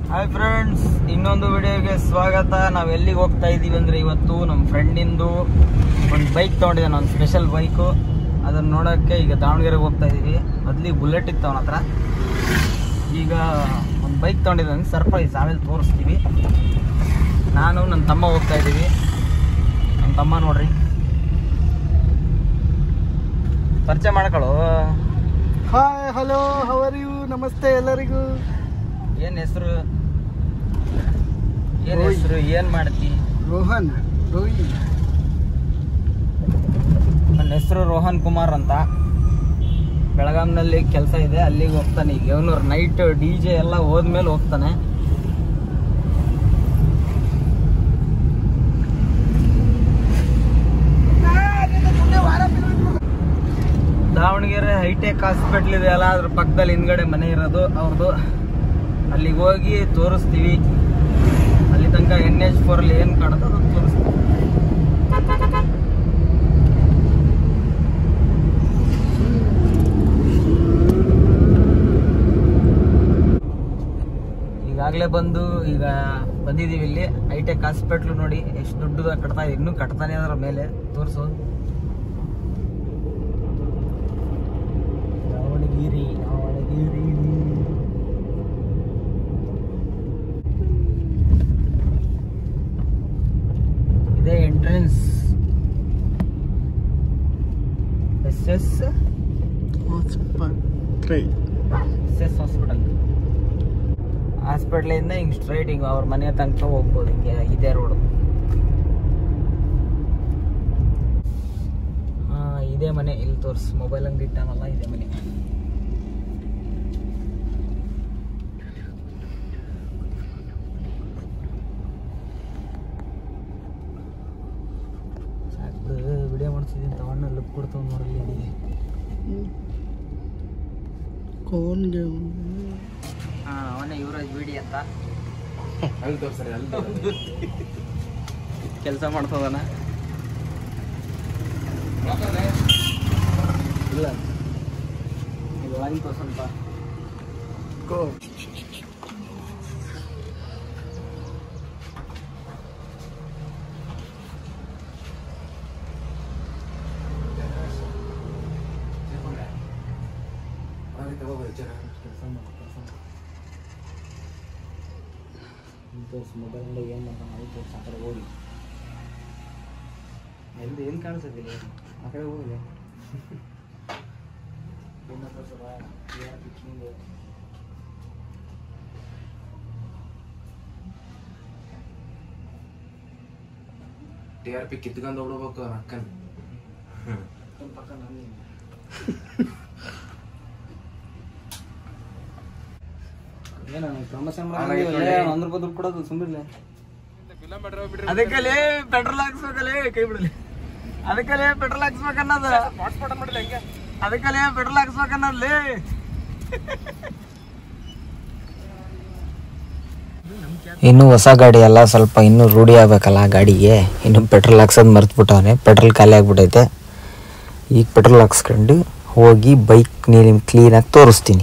Hi friends ಇನ್ನೊಂದು ವಿಡಿಯೋಗೆ ಸ್ವಾಗತ ನಾವು ಎಲ್ಲಿಗೆ ಹೋಗ್ತಾ ಇದ್ದೀವಿ ಅಂದ್ರೆ ಇವತ್ತು ನಮ್ಮ ಫ್ರೆಂಡಿಂದು ಒಂದು ಬೈಕ್ ತೊಗೊಂಡಿದ್ದಾನೆ ಒಂದು ಸ್ಪೆಷಲ್ ಬೈಕು ಅದನ್ನ ನೋಡೋಕ್ಕೆ ಈಗ ದಾವಣಗೆರೆಗೆ ಹೋಗ್ತಾ ಇದ್ದೀವಿ ಮೊದಲಿಗೆ ಬುಲೆಟ್ ಇತ್ತು ಅವನ ಹತ್ರ ಈಗ ಒಂದು ಬೈಕ್ ತೊಗೊಂಡಿದ್ದಾನೆ ಸರ್ಪ್ರೈಸ್ ಆಮೇಲೆ ತೋರಿಸ್ತೀವಿ ನಾನು ನನ್ನ ತಮ್ಮ ಹೋಗ್ತಾ ಇದ್ದೀವಿ ನನ್ನ ತಮ್ಮ ನೋಡ್ರಿ ಪರಿಚಯ ಮಾಡ್ಕೊಳ್ಳೋ ಹಾಯ್ ಹಲೋ ಹವರ್ ಯು ನಮಸ್ತೆ ಎಲ್ಲರಿಗೂ ಏನ್ ಹೆಸರು ಏನ್ ರೋಹಿತ್. ಹೆಸರು ಏನ್ ಮಾಡ್ತಿ ರೋಹನ್ ರೋಹಿ ನನ್ನ ಹೆಸರು ರೋಹನ್ ಕುಮಾರ್ ಅಂತ ಬೆಳಗಾಂನಲ್ಲಿ ಕೆಲಸ ಇದೆ ಅಲ್ಲಿಗೆ ಹೋಗ್ತಾನೆ ಈಗ ಇವನೂರು ನೈಟ್ ಡಿ ಜೆ ಎಲ್ಲ ಹೋದ್ಮೇಲೆ ಹೋಗ್ತಾನೆ ದಾವಣಗೆರೆ ಹೈಟೆಕ್ ಹಾಸ್ಪಿಟ್ಲ್ ಇದೆ ಅಲ್ಲ ಅದ್ರ ಪಕ್ಕದಲ್ಲಿ ಹಿಂದ್ಗಡೆ ಮನೆ ಇರೋದು ಅವ್ರದ್ದು ಅಲ್ಲಿಗೆ ಹೋಗಿ ತೋರಿಸ್ತೀವಿ ಅಲ್ಲಿ ತನಕ ಎನ್ ಎಚ್ ಫೋರ್ ಅಲ್ಲಿ ಏನು ಕಾಣುತ್ತೋ ಅದನ್ನ ತೋರಿಸ್ತೀವಿ ಈಗಾಗಲೇ ಬಂದು ಈಗ ಬಂದಿದ್ದೀವಿ ಇಲ್ಲಿ ಹೈಟೆಕ್ ಹಾಸ್ಪಿಟ್ಲು ನೋಡಿ ಎಷ್ಟು ದೊಡ್ಡದಾಗಿ ಕಟ್ತಾ ಇದೆ ಇನ್ನೂ ಕಟ್ತಾನೆ ಅದರ ಮೇಲೆ ತೋರಿಸು ದಾವಣಗೆರೆ ದಾವಣಗೆರೆ ಇದೇ ಎಂಟ್ರೆನ್ಸ್ ಎಸ್ ಎಸ್ ಟ್ರೈ ಎಸ್ ಎಸ್ ಹಾಸ್ಪಿಟಲ್ ಹಾಸ್ಪಿಟ್ಲಿಂದ ಹಿಂಗೆ ಸ್ಟ್ರೈಟ್ ಹಿಂಗೆ ಅವ್ರ ಮನೆ ತನಕ ಹೋಗ್ಬೋದು ಹಿಂಗೆ ಇದೇ ರೋಡು ಹಾಂ ಇದೇ ಮನೆ ಇಲ್ಲಿ ತೋರಿಸ್ ಮೊಬೈಲ್ ಅಂಗಡಿ ಇಟ್ಟಾನಲ್ಲ ಇದೇ ಮನೆ ಸಾಕು ವಿಡಿಯೋ ಮಾಡ್ತಿದ್ದೀನಿ ತಗೊಂಡು ಲುಕ್ ಕೊಡ್ತಾವ ನೋಡಲಿ ಕೋನ್ಗೆ ಹಾಂ ಅವನೇ ಯುವರಾಜ್ ಬಿಡಿ ಅಂತ ಅಲ್ಲಿ ತೋರ್ಸರಿ ಅಲ್ಲಿ ಕೆಲಸ ಮಾಡ್ತದನ ಇಲ್ಲ ಇದು ಒಳಗಿನ ಸ್ವಲ್ಪ ಕೋ ತೋರಿಸಿ ಮೊಬೈಲಿಂದ ಏನು ಮಾಡ್ತಾನೆ ಅದು ತೋರಿಸಿ ಆ ಕಡೆ ಹೋಗಿ ಎಲ್ಲಿ ಏನು ಕಾಣಿಸೋದಿಲ್ಲ ಏನು? ಆ ಕಡೆ ಹೋಗಿಲ್ಲ ಏನು ತೋರ್ಸಲ್ಲ ಯಾರು ಪಿಕ್ನಿಂಗ್ ಟಿ ಆರ್ ಪಿ ಕಿತ್ಕೊಂಡು ಹೋಗ್ಬೇಕು ಅಕ್ಕನ್ ಪಕ್ಕ ನಾನು ಏನು ಪ್ರಮೋಷನ್ ಒಂದ್ ರೂಪಾಯಿ ದುಡ್ಡು ಕೊಡೋದು ಸುಮ್ಮನೆ ಅದಕ್ಕಲ್ಲೇ ಪೆಟ್ರೋಲ್ ಹಾಕ್ಸ್ಬೇಕಲ್ಲೇ ಕೈ ಬಿಡಲಿ ಅದಕ್ಕಲ್ಲೇ ಪೆಟ್ರೋಲ್ ಹಾಕ್ಸ್ಬೇಕನ್ನೋದು ಅದಕ್ಕಲ್ಲೇ ಪೆಟ್ರೋಲ್ ಹಾಕ್ಸ್ಬೇಕನ್ನೋದ್ಲೇ ಇನ್ನು ಹೊಸ ಗಾಡಿ ಎಲ್ಲ ಸ್ವಲ್ಪ ಇನ್ನೂ ರೂಢಿ ಆಗ್ಬೇಕಲ್ಲ ಆ ಗಾಡಿಗೆ ಇನ್ನು ಪೆಟ್ರೋಲ್ ಹಾಕ್ಸೋದು ಮರ್ತ್ಬಿಟ್ಟವನೆ ಪೆಟ್ರೋಲ್ ಖಾಲಿ ಆಗ್ಬಿಟ್ಟೈತೆ ಈಗ ಪೆಟ್ರೋಲ್ ಹಾಕ್ಸ್ಕೊಂಡು ಹೋಗಿ ಬೈಕ್ ನೀನು ಕ್ಲೀನಾಗಿ ತೋರಿಸ್ತೀನಿ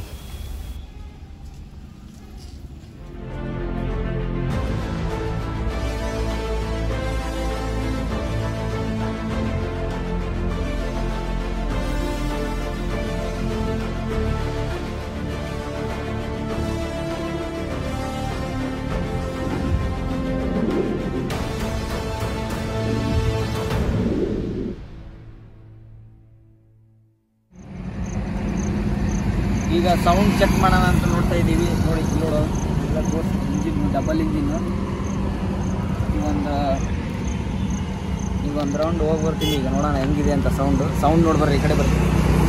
ಈಗ ಸೌಂಡ್ ಚೆಕ್ ಮಾಡೋಣ ಅಂತ ನೋಡ್ತಾ ಇದ್ದೀವಿ ನೋಡಿ ಇಲ್ಲಿ ನೋಡು ಎಲ್ಲ ತೋರಿಸಿ ಇಂಜಿನ್ ಡಬಲ್ ಇಂಜಿನ್ನು ಈಗ ಒಂದು ಈಗ ಒಂದು ರೌಂಡ್ ಹೋಗಿ ಬರ್ತೀನಿ ಈಗ ನೋಡೋಣ ಹೆಂಗಿದೆ ಅಂತ ಸೌಂಡು ಸೌಂಡ್ ನೋಡ್ಬರ್ರಿ ಈ ಕಡೆ ಬರ್ತೀನಿ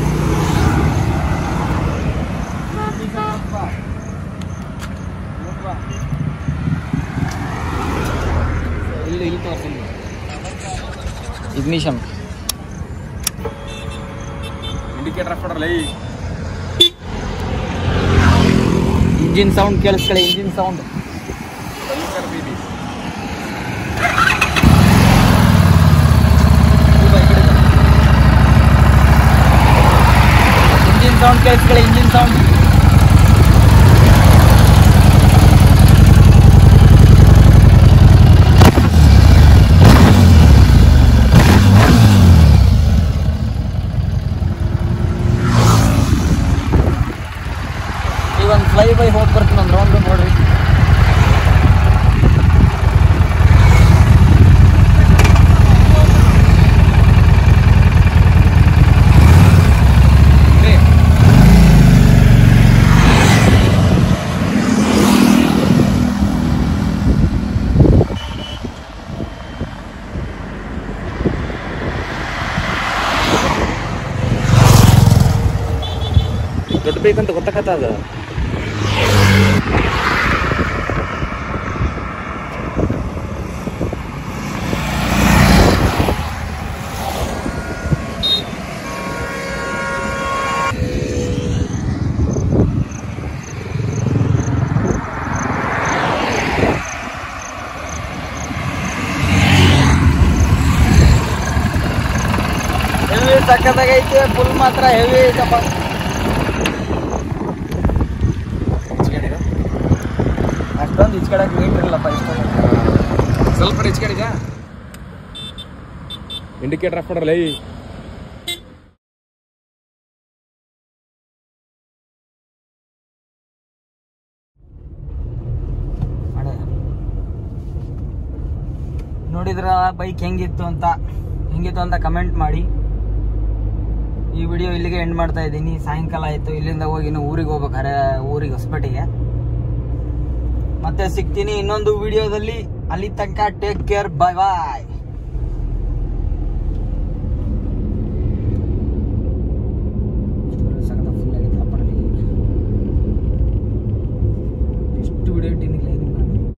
ಇಲ್ಲಿ ಇಲ್ಲಿ ತೋರಿಸಿ ಇಗ್ನಿಷನ್ ಇಂಡಿಕೇಟರ್ ಕೊಡಲ್ಲ ಇಂಜಿನ್ ಸೌಂಡ್ ಕೇಳಿಸ್ಕೊಳ್ಳಿ ಇಂಜಿನ್ ಸೌಂಡ್ ಇಂಜಿನ್ ಸೌಂಡ್ ಕೇಳಿಸ್ಕೊಳ್ಳಿ ಇಂಜಿನ್ ಸೌಂಡ್ ನೀವೊಂದು ಫ್ಲೈ ಬೈ ಹೋಗಿ ಬರ್ತೀನಿ ಒಂದು ರೌಂಡ್ ನೋಡ್ರಿ ದೊಡ್ಡ ಬೇಕಂತ ಗೊತ್ತಾಗತ್ತ ಅದ ಹೆವಿ ಸಕ್ಕತ್ತಾಗೈತೆ ಫುಲ್ ಮಾತ್ರ ಹೆವಿ ಐತಪ್ಪ ಅಷ್ಟೊಂದು ಇಚ್ಕಡಕ್ಕೆ ಮೀಟರ್ ಇಲ್ಲಪ್ಪ ಇಷ್ಟೊಂದು ಸ್ವಲ್ಪ ರಿಚ್ ಕಡೆಗ ಇಂಡಿಕೇಟರ್ ಆಫ್ ಮಾಡ್ರಲ್ಲ ಈ ಮಾಡೆ ನೋಡಿದ್ರ ಬೈಕ್ ಹೆಂಗಿತ್ತು ಅಂತ ಹೆಂಗಿತ್ತು ಅಂತ ಕಮೆಂಟ್ ಮಾಡಿ ಈ ವಿಡಿಯೋ ಇಲ್ಲಿಗೆ ಎಂಡ್ ಮಾಡ್ತಾ ಇದ್ದೀನಿ ಸಾಯಂಕಾಲ ಆಯಿತು ಇಲ್ಲಿಂದ ಹೋಗಿ ಇನ್ನು ಊರಿಗೆ ಹೋಗ್ಬೇಕಾರೆ ಊರಿಗೆ ಹೊಸಪೇಟೆಗೆ ಮತ್ತೆ ಸಿಗ್ತೀನಿ ಇನ್ನೊಂದು ವಿಡಿಯೋದಲ್ಲಿ ಅಲ್ಲಿ ತನಕ ಟೇಕ್ ಕೇರ್ ಬಾಯ್ ಬಾಯ್